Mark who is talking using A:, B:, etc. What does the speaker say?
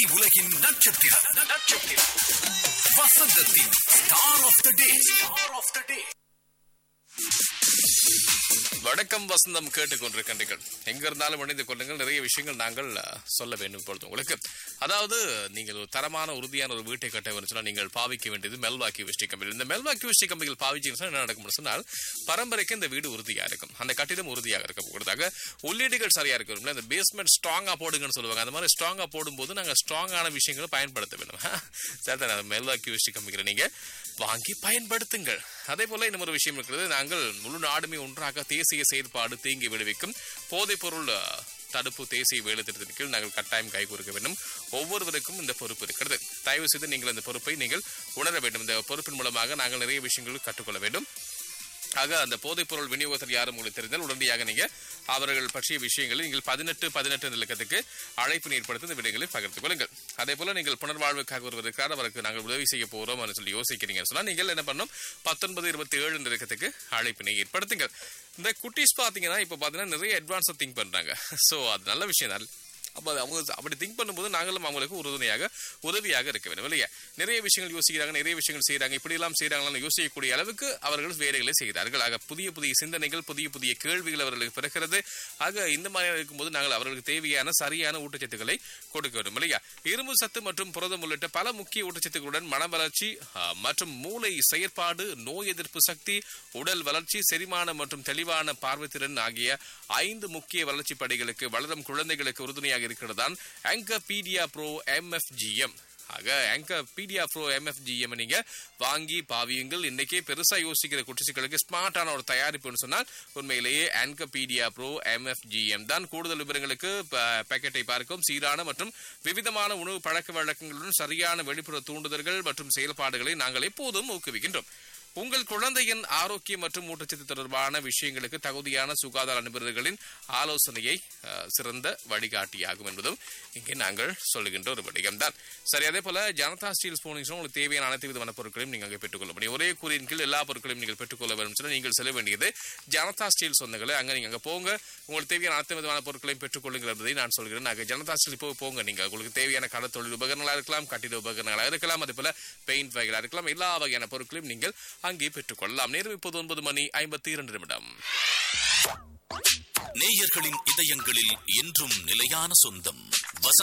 A: உலகின் நட்சத்திரம் நட்சத்திரம் வசந்தத்தின் star of the day star of the day
B: வணக்கம் வசந்தம் கேட்டுக்கொண்டிருக்கின்றீர்கள் எங்க இருந்தாலும் இணைந்து கொள்ளுங்கள் நிறைய விஷயங்கள் நாங்கள் அஹ், சொல்ல வேண்டும் இப்பொழுது உங்களுக்கு அதாவது நீங்கள் ஒரு தரமான உறுதியான ஒரு வீட்டை கட்ட வேண்டும் சொன்னால் நீங்கள் பாவிக்க வேண்டியது மெல்வாக்கி விஷ்டி கம்பி இந்த மெல்வாக்கி விஷ்டி கம்பிகள் பாவிச்சீங்கன்னு சொன்னா என்ன நடக்கும் சொன்னால் பரம்பரைக்கு இந்த வீடு உறுதியா இருக்கும் அந்த கட்டிடம் உறுதியாக இருக்கும் கூடதாக உள்ளீடுகள் சரியா இருக்கும் அந்த பேஸ்மெண்ட் ஸ்ட்ராங்கா போடுங்கன்னு சொல்லுவாங்க அந்த மாதிரி ஸ்ட்ராங்கா போடும்போது நாங்கள் ஸ்ட்ராங்கான விஷயங்களை பயன்படுத்த வேண்டும் சார் மெல்வாக்கி விஷ்டி கம்பிகளை நீங்க வாங்கி பயன்படுத்துங்கள் அதே போல இன்னும் ஒரு விஷயம் இருக்கிறது நாங்கள் முழு நாடுமே ஒன்றாக தேசிய செயற்பாடு தீங்கி விளைவிக்கும் போதைப் பொருள் அஹ், தடுப்பு தேசிய வேலை திட்டத்தின் கீழ் நாங்கள் கட்டாயம் கை கொடுக்க வேண்டும் ஒவ்வொருவருக்கும் இந்த பொறுப்பு இருக்கிறது தயவு செய்து நீங்கள் இந்த பொறுப்பை நீங்கள் உணர வேண்டும் இந்த பொறுப்பின் மூலமாக நாங்கள் நிறைய விஷயங்கள் கற்றுக்கொள்ள வேண்டும் ஆக அந்த போதைப் பொருள் விநியோகத்தில் யாரும் உங்களுக்கு தெரிந்தால் உடனடியாக நீங்க அவர்கள் பற்றிய விஷயங்களை நீங்கள் பதினெட்டு பதினெட்டு இலக்கத்துக்கு அழைப்பு ஏற்படுத்தி இந்த விடயங்களை பகிர்ந்து கொள்ளுங்கள் அதே போல நீங்கள் புனர்வாழ்வுக்காக ஒருவர் இருக்கிறார் அவருக்கு நாங்கள் உதவி செய்ய போறோம் சொல்லி யோசிக்கிறீங்கன்னு சொன்னா நீங்கள் என்ன பண்ணணும் பத்தொன்பது இருபத்தி ஏழு இலக்கத்துக்கு அழைப்பினை ஏற்படுத்துங்கள் இந்த குட்டீஸ் பாத்தீங்கன்னா இப்ப பாத்தீங்கன்னா நிறைய அட்வான்ஸா திங்க் பண்றாங்க சோ அது நல்ல விஷயம் தான் அப்போ அது அவங்க அப்படி திங்க் பண்ணும்போது நாங்களும் அவங்களுக்கு உறுதுணையாக உதவியாக இருக்க வேண்டும் இல்லையா நிறைய விஷயங்கள் யோசிக்கிறாங்க நிறைய விஷயங்கள் செய்கிறாங்க இப்படியெல்லாம் செய்கிறாங்கன்னு யோசிக்கக்கூடிய அளவுக்கு அவர்கள் வேலைகளை செய்கிறார்கள் ஆக புதிய புதிய சிந்தனைகள் புதிய புதிய கேள்விகள் அவர்களுக்கு பிறக்கிறது ஆக இந்த மாதிரி இருக்கும்போது நாங்கள் அவர்களுக்கு தேவையான சரியான ஊட்டச்சத்துக்களை கொடுக்க வேண்டும் இல்லையா இரும்பு சத்து மற்றும் புரதம் உள்ளிட்ட பல முக்கிய ஊட்டச்சத்துக்களுடன் மன வளர்ச்சி ஆ, மற்றும் மூளை செயற்பாடு நோய் எதிர்ப்பு சக்தி உடல் வளர்ச்சி செரிமானம் மற்றும் தெளிவான பார்வைத்திறன் ஆகிய ஐந்து முக்கிய வளர்ச்சி படிகளுக்கு வளரும் குழந்தைகளுக்கு உறுதுணையாக இருக்கிறதான் ஆங்கபீடியா ப்ரோ எம்எஃப்ஜிஎம் ஆக ஆங்கர் பீடியா ப்ரோ எம்எஃப்ஜிஎம் நீங்க வாங்கி பாவியுங்கள் இன்னைக்கே பெருசா யோசிக்கிற குட்டிசுகளுக்கு ஸ்மார்ட்டான ஒரு தயாரிப்புன்னு சொன்னால் உண்மையிலேயே ஆங்கபீடியா ப்ரோ எம்எஃப்ஜிஎம் தான் கூடுதல் விவரங்களுக்கு ப- பாக்கெட்டை பார்க்கும் சீரான மற்றும் விவிதமான உணவு பழக்க வழக்கங்களுடன் சரியான வெளிப்புற தூண்டுதல்கள் மற்றும் செயல்பாடுகளை நாங்கள் எப்போதும் ஊக்குவிக்கின்றோம் உங்கள் குழந்தையின் ஆரோக்கியம் மற்றும் ஊட்டச்சத்து தொடர்பான விஷயங்களுக்கு தகுதியான சுகாதார நிபுணர்களின் ஆலோசனையை அஹ், சிறந்த வழிகாட்டியாகும் என்பதும் இங்கே நாங்கள் சொல்லுகின்ற ஒரு விடயம்தான் சரி அதே போல ஜனதா ஸ்டீல்ஸ் போனீங்கன்னா உங்களுக்கு தேவையான அனைத்து விதமான பொருட்களையும் நீங்கள் அங்கே பெற்றுக்கொள்ள முடியும் ஒரே கூறியின் கீழ் எல்லா பொருட்களையும் நீங்கள் பெற்றுக்கொள்ள வேண்டும் சொன்னால் நீங்கள் செல்ல வேண்டியது ஜனதா ஸ்டீல் சொந்தங்களை அங்கே நீங்கள் அங்கே போங்க உங்களுக்கு தேவையான அனைத்து விதமான பொருட்களையும் பெற்றுக்கொள்ளுங்கள் என்பதை நான் சொல்கிறேன் நாங்கள் ஜனதா ஸ்டீல் இப்போ போங்க நீங்கள் உங்களுக்கு தேவையான கடை தொழில் உபகரணங்களாக இருக்கலாம் கட்டிட உபகரணங்களாக இருக்கலாம் அதே போல பெயிண்ட் வகைகளாக இருக்கலாம் எல்லா வகையான பொருட்களையும் நீங்கள் அங்கே பெற்றுக்கொள்ளலாம் நேரம் இப்போது ஒன்பது மணி ஐம்பத்தி இரண்டு நிமிடம்
A: நேயர்களின் இதயங்களில் என்றும் நிலையான சொந்தம் வசந்த